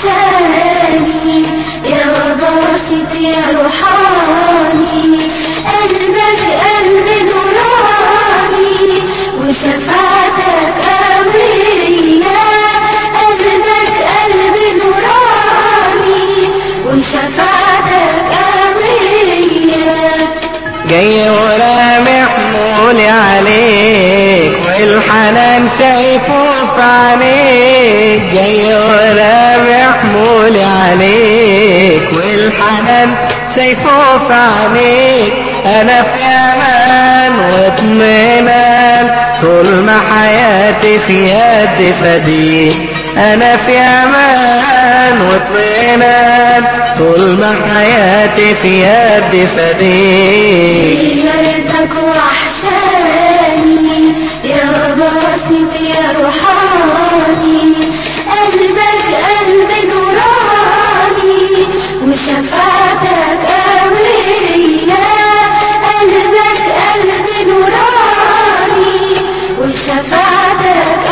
وحشاني يا باسط يا روحاني قلبك قلب نوراني وشفاعتك قوية قلبك قلب نوراني وشفاعتك قوية جاي ورامي حمولي عليك والحنان شايفه في عينيك جاي ورامي حمولي عليك والحنان شايفه في عينيك انا في امان واطمئنان طول ما حياتي في يد فديك انا في امان واطمئنان طول ما حياتي في يد فديك زيارتك وحشاني يا باسط يا روحاني قلبك قلب نوراني وشفاعتك قوية قلبك قلب نوراني وشفاعتك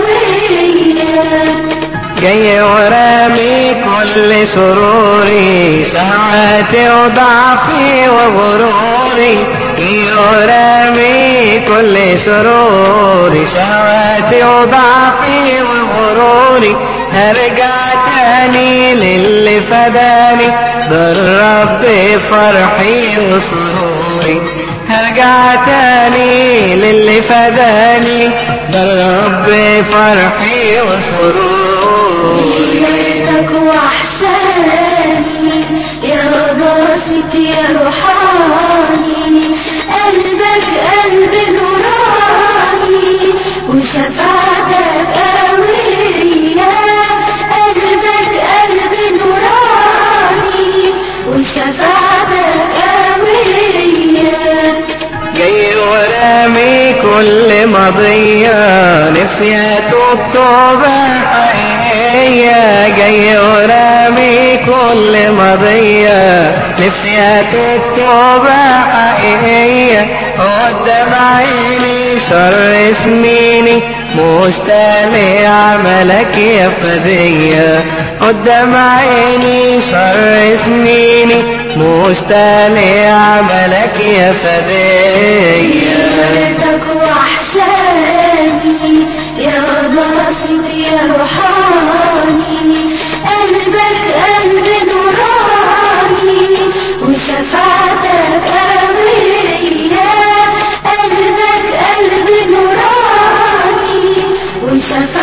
قوية جاي ورامي كل سروري ساعاتي وضعفي وغروري جاي ورامي كل سروري ساعاتي وضعفي وغروري هرجع تاني للي فداني بالرب فرحي وسروري هرجع تاني للي فداني بالرب فرحي وسروري زيارتك وحشاني يا باسط يا روحاني قلبك قلب نوراني وشفاعتك قوية قلبك قلب نوراني وشفاعتك قوية جاي ورامي كل مضية نفسي اتوب توبة حقيقية جاي ورامي كل مضية نفسي اتوب توبة حقيقية قدام عيني شر سنيني مشتاق لعملك يا فدية قدام عيني شر سنيني مشتاق لعملك يا فدية زيارتك وحشاني يا باسط يا روحاني قلبك قلب نوراني وشفاعتك قوية قلبك قلب نوراني وشفاعتك